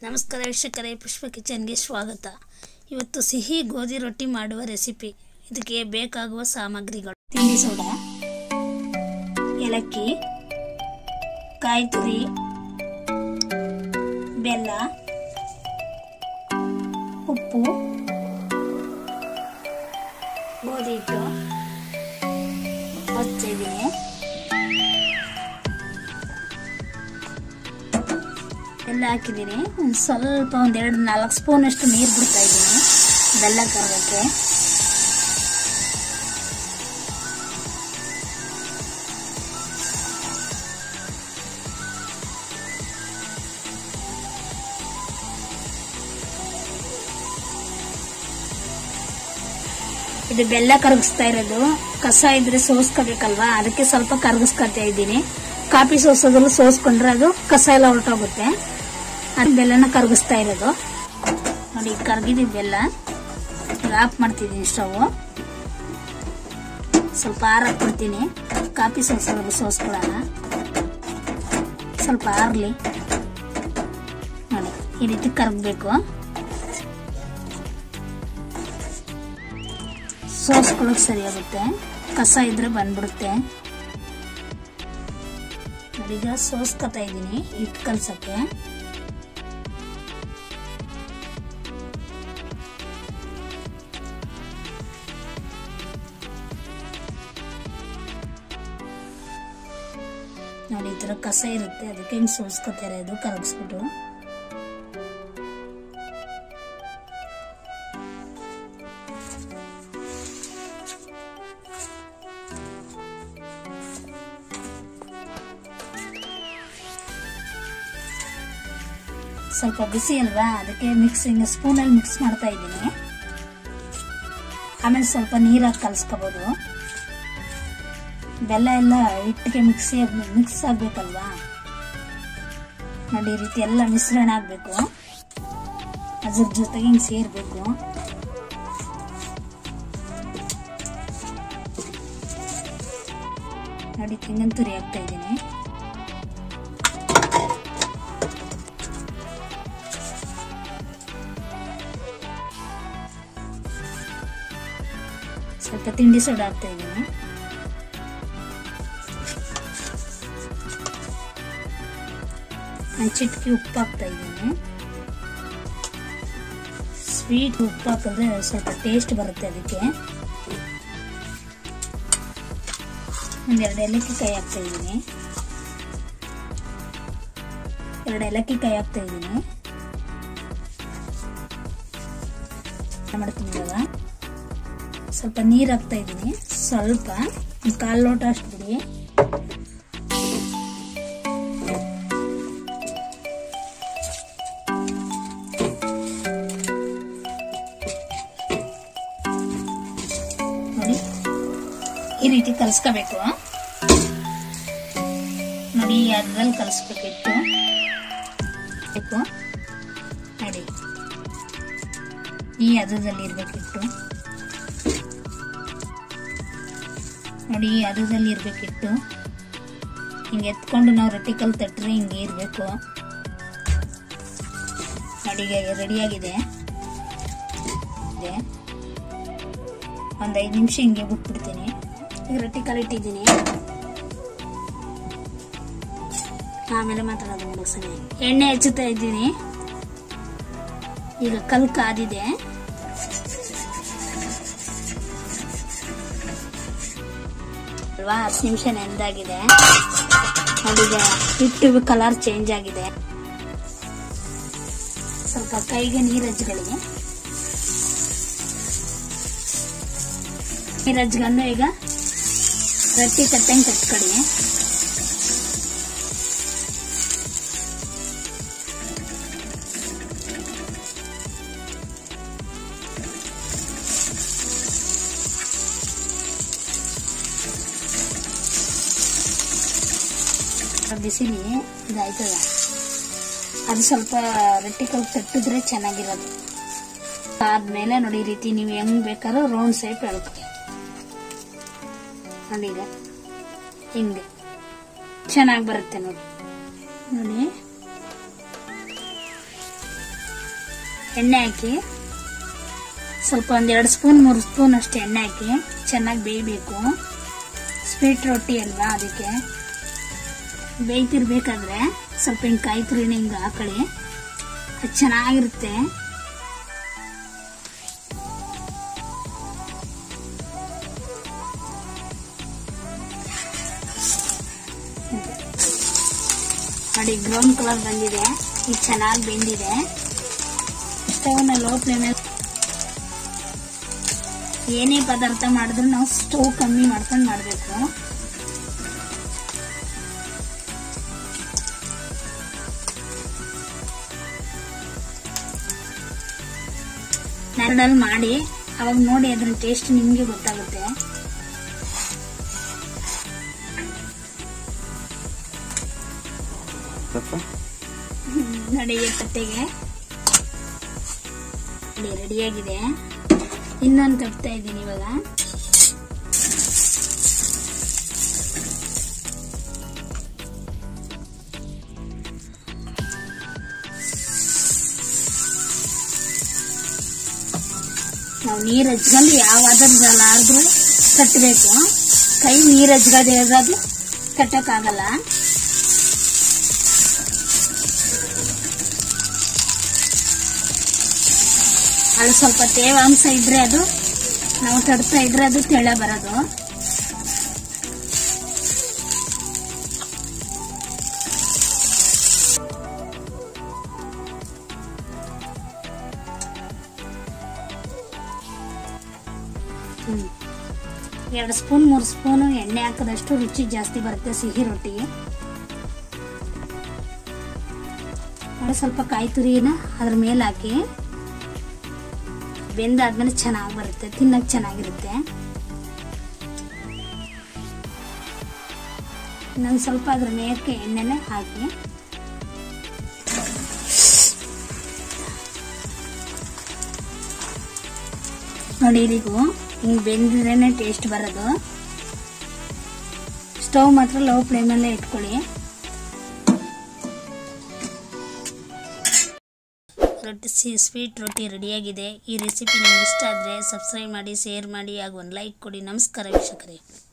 ನಮಸ್ಕಾರ ವೀಕ್ಷಕರೇ ಪುಷ್ಪ ಕಿಚನ್ಗೆ ಸ್ವಾಗತ ಇವತ್ತು ಸಿಹಿ ಗೋಧಿ ರೊಟ್ಟಿ ಮಾಡುವ ರೆಸಿಪಿ ಇದಕ್ಕೆ ಬೇಕಾಗುವ ಸಾಮಗ್ರಿಗಳು ತಿಂಡಿ ಸೋಡಾ ಏಲಕ್ಕಿ ಕಾಯಿ ತುರಿ ಬೆಲ್ಲ ಉಪ್ಪು ಗೋಧಿ ಹಿಟ್ಟು ಹಚ್ಚಿದ್ದೀನಿ ಎಲ್ಲ ಹಾಕಿದ್ದೀನಿ ಒಂದು ಸ್ವಲ್ಪ ಒಂದು ಎರಡು ನಾಲ್ಕು ಸ್ಪೂನ್ ಅಷ್ಟು ನೀರು ಬಿಡ್ತಾ ಇದ್ದೀನಿ ಬೆಲ್ಲ ಕರಗಕ್ಕೆ ಇದು ಬೆಲ್ಲ ಕರಗಿಸ್ತಾ ಇರೋದು ಕಸ ಇದ್ರೆ ಸೋಸ್ಕೋಬೇಕಲ್ವಾ ಅದಕ್ಕೆ ಸ್ವಲ್ಪ ಕರಗಿಸ್ಕೊತಾ ಇದ್ದೀನಿ ಕಾಫಿ ಸೋಸೋದ್ರಲ್ಲೂ ಸೋಸ್ಕೊಂಡ್ರೆ ಅದು ಕಸ ಎಲ್ಲ ಹೊರಟೋಗುತ್ತೆ ಅದು ಬೆಲ್ಲನ ಕರಗಿಸ್ತಾ ಇರೋದು ನೋಡಿ ಕರಗಿದೆ ಬೆಲ್ಲ ಈಗ ಆಫ್ ಮಾಡ್ತಿದ್ದೀನಿ ಸ್ಟವ್ ಸ್ವಲ್ಪ ಆರ್ ಹಾಕ್ಬಿಡ್ತೀನಿ ಕಾಫಿ ಸೋಸೋದ್ರಲ್ಲಿ ಸೋಸ್ಕೊಳ್ಳೋಣ ಸ್ವಲ್ಪ ಆರ್ಲಿ ನೋಡಿ ಈ ರೀತಿ ಕರಗಬೇಕು ಸೋಸ್ಕೊಳ್ಳೋಕೆ ಸರಿ ಆಗುತ್ತೆ ಕಸ ಇದ್ರೆ ಬಂದ್ಬಿಡುತ್ತೆ ಈಗ ಸೋಸ್ಕೊತಾ ಇದ್ದೀನಿ ಹಿಟ್ಟು ಕಲ್ಸಕ್ಕೆ ನೋಡಿ ಈ ತರ ಕಸ ಇರುತ್ತೆ ಅದಕ್ಕೆ ಹಿಂಗೆ ಸೋಸ್ಕೊತಾ ಇರೋದು ಕರಗಿಸ್ಬಿಟ್ಟು ಸ್ವಲ್ಪ ಬಿಸಿ ಅಲ್ವಾ ಅದಕ್ಕೆ ಮಿಕ್ಸಿಂಗ್ ಸ್ಪೂನಲ್ಲಿ ಮಿಕ್ಸ್ ಮಾಡ್ತಾ ಇದ್ದೀನಿ ಆಮೇಲೆ ಸ್ವಲ್ಪ ನೀರಾಗಿ ಕಲಿಸ್ಕೋಬೋದು ಬೆಲ್ಲ ಎಲ್ಲ ಹಿಟ್ಟಿಗೆ ಮಿಕ್ಸಿ ಮಿಕ್ಸ್ ಆಗಬೇಕಲ್ವಾ ನೋಡಿ ಈ ರೀತಿ ಎಲ್ಲ ಮಿಶ್ರಣ ಆಗಬೇಕು ಅದ್ರ ಜೊತೆಗೆ ಹಿಂಗೆ ಸೇರಬೇಕು ನೋಡಿ ತೆಂಗಿನ ತುರಿ ಹಾಕ್ತಾ ಇದ್ದೀನಿ ಸ್ವಲ್ಪ ತಿಂಡಿ ಸೋಡಾ ಹಾಕ್ತಾ ಇದ್ದೀನಿ ಒಂದು ಚಿಟಕಿ ಉಪ್ಪು ಹಾಕ್ತಾ ಇದ್ದೀನಿ ಸ್ವೀಟ್ ಉಪ್ಪು ಹಾಕಿದ್ರೆ ಸ್ವಲ್ಪ ಟೇಸ್ಟ್ ಬರುತ್ತೆ ಅದಕ್ಕೆ ಒಂದೆರಡು ಏಲಕ್ಕಿ ಕಾಯಿ ಹಾಕ್ತಾ ಇದ್ದೀನಿ ಎರಡು ಏಲಕ್ಕಿ ಕಾಯಿ ಹಾಕ್ತಾ ಇದ್ದೀನಿ ಮಾಡ್ತೀನಿ ಇವಾಗ ಸ್ವಲ್ಪ ನೀರು ಹಾಕ್ತಾ ಇದ್ದೀನಿ ಸ್ವಲ್ಪ ಒಂದು ಕಾಲು ಲೋಟ ಅಷ್ಟು ಬಿಡಿ ನೋಡಿ ಈ ರೀತಿ ಕಲಿಸ್ಕೋಬೇಕು ನೋಡಿ ಈ ಹದದಲ್ಲಿ ಕಲಿಸ್ಬೇಕಿತ್ತು ಬೇಕು ನೋಡಿ ಈ ಹದದಲ್ಲಿ ಇರ್ಬೇಕಿತ್ತು ನೋಡಿ ಈ ಹದದಲ್ಲಿ ಇರ್ಬೇಕಿತ್ತು ಹಿಂಗೆ ಎತ್ಕೊಂಡು ನಾವು ರೊಟ್ಟಿ ಕಲ್ ತಟ್ಟರೆ ಹಿಂಗೆ ಇರಬೇಕು ನೋಡಿ ರೆಡಿಯಾಗಿದೆ ಇದೆ ಒಂದು ಐದು ನಿಮಿಷ ಹಿಂಗೆ ಬಿಟ್ಬಿಡ್ತೀನಿ ಈಗ ರೊಟ್ಟಿ ಕಲ್ ಇಟ್ಟಿದ್ದೀನಿ ಆಮೇಲೆ ಮಾತಾಡೋದು ಮುಗಿಸ್ತೀನಿ ಎಣ್ಣೆ ಹಚ್ಚುತ್ತಾ ಇದ್ದೀನಿ ಈಗ ಕಲ್ ಕಾದಿದೆ ಅಲ್ವಾ ಹತ್ತು ನಿಮಿಷ ನೆಂದಾಗಿದೆ ಅದಿಗೆ ಹಿಟ್ಟು ಕಲರ್ ಚೇಂಜ್ ಆಗಿದೆ ಸ್ವಲ್ಪ ಕೈಗೆ ನೀರು ಹಚ್ಗಳಿಗೆ ನೀರು ಹಚ್ಕೊಂಡು ಈಗ ರೊಟ್ಟಿ ತಟ್ಟಂಗೆ ಕಟ್ಕೊಳ್ಳಿ ಬಿಸಿಲಿ ಇದಾಯ್ತದ ಅದು ಸ್ವಲ್ಪ ರೊಟ್ಟಿ ಕಲ್ ತಟ್ಟಿದ್ರೆ ಚೆನ್ನಾಗಿರೋದು ಆದ್ಮೇಲೆ ನೋಡಿ ಈ ರೀತಿ ನೀವು ಹೆಂಗ್ ಬೇಕಾದ್ರೂ ರೌಂಡ್ ಶೇಪ್ ಎಳ್ಕೊಳ್ಳಿ ನೋಡಿ ಈಗ ಹಿಂಗೆ ಚೆನ್ನಾಗಿ ಬರುತ್ತೆ ನೋಡಿ ನೋಡಿ ಎಣ್ಣೆ ಹಾಕಿ ಸ್ವಲ್ಪ ಒಂದೆರಡು ಸ್ಪೂನ್ ಮೂರು ಸ್ಪೂನ್ ಅಷ್ಟು ಎಣ್ಣೆ ಹಾಕಿ ಚೆನ್ನಾಗಿ ಬೇಯಬೇಕು ಸ್ವೀಟ್ ರೊಟ್ಟಿ ಅಲ್ವಾ ಅದಕ್ಕೆ ಬೇಯ್ತಿರ್ಬೇಕಾದ್ರೆ ಸ್ವಲ್ಪ ಹಿಂಗೆ ಕಾಯಿ ತುರಿನ ಹಿಂಗೆ ಹಾಕೊಳ್ಳಿ ಅದು ಚೆನ್ನಾಗಿರುತ್ತೆ ನೋಡಿ ಬ್ರೌನ್ ಕಲರ್ ಬಂದಿದೆ ಈಗ ಚೆನ್ನಾಗಿ ಬೆಂದಿದೆ ಸ್ಟವ್ನ ಲೋ ಫ್ಲೇಮಲ್ಲಿ ಏನೇ ಪದಾರ್ಥ ಮಾಡಿದ್ರು ನಾವು ಸ್ಟವ್ ಕಮ್ಮಿ ಮಾಡ್ಕೊಂಡು ಮಾಡಬೇಕು ನರಡಲ್ಲಿ ಮಾಡಿ ಅವಾಗ ನೋಡಿ ಅದ್ರ ಟೇಸ್ಟ್ ನಿಮ್ಗೆ ಗೊತ್ತಾಗುತ್ತೆ ಸ್ವಲ್ಪ ನೋಡಿ ತಟ್ಟೆಗೆ ನೋಡಿ ರೆಡಿಯಾಗಿದೆ ಇನ್ನೊಂದು ತಟ್ತಾ ಇದ್ದೀನಿ ಇವಾಗ ನಾವು ನೀರು ಹಚ್ಕೊಂಡು ಯಾವ ಆದ್ರೂ ತಟ್ಟಬೇಕು ಕೈ ನೀರು ಹಚ್ಗದೆ ಇರೋದು ತಟ್ಟಕ್ಕಾಗಲ್ಲ ಅಲ್ಲಿ ಸ್ವಲ್ಪ ತೇವಾಂಶ ಇದ್ರೆ ಅದು ನಾವು ತಡ್ತಾ ಇದ್ರೆ ಅದು ತೆಳ ಬರೋದು ಹ್ಮ್. ಎರಡು ಸ್ಪೂನ್ ಮೂರು ಸ್ಪೂನು ಎಣ್ಣೆ ಹಾಕಿದಷ್ಟು ರುಚಿ ಜಾಸ್ತಿ ಬರುತ್ತೆ ಸಿಹಿ ರೊಟ್ಟಿಗೆ ನೋಡಿ ಸ್ವಲ್ಪ ಕಾಯಿ ತುರಿನ ಅದ್ರ ಮೇಲೆ ಹಾಕಿ ಬೆಂದಾದ್ಮೇಲೆ ಚೆನ್ನಾಗಿ ಬರುತ್ತೆ ತಿನ್ನಕ್ ಚೆನ್ನಾಗಿರುತ್ತೆ ಇನ್ನೊಂದು ಸ್ವಲ್ಪ ಅದ್ರ ಮೇಲಕ್ಕೆ ಎಣ್ಣೆನೆ ಹಾಕಿ ನೋಡಿ ಇದೀಗೂ ಹಿಂಗೆ ಬೆಂದಿದ್ರೇನೆ ಟೇಸ್ಟ್ ಬರೋದು ಸ್ಟವ್ ಮಾತ್ರ ಲೋ ಫ್ಲೇಮಲ್ಲೇ ಇಟ್ಕೊಳ್ಳಿ ರೊಟ್ಟಿ ಸಿ ಸ್ವೀಟ್ ರೊಟ್ಟಿ ರೆಡಿಯಾಗಿದೆ ಈ ರೆಸಿಪಿ ನಿಮ್ಗೆ ಇಷ್ಟ ಆದರೆ ಸಬ್ಸ್ಕ್ರೈಬ್ ಮಾಡಿ ಶೇರ್ ಮಾಡಿ ಹಾಗೂ ಒಂದು ಲೈಕ್ ಕೊಡಿ ನಮಸ್ಕಾರ ವೀಕ್ಷಕರೇ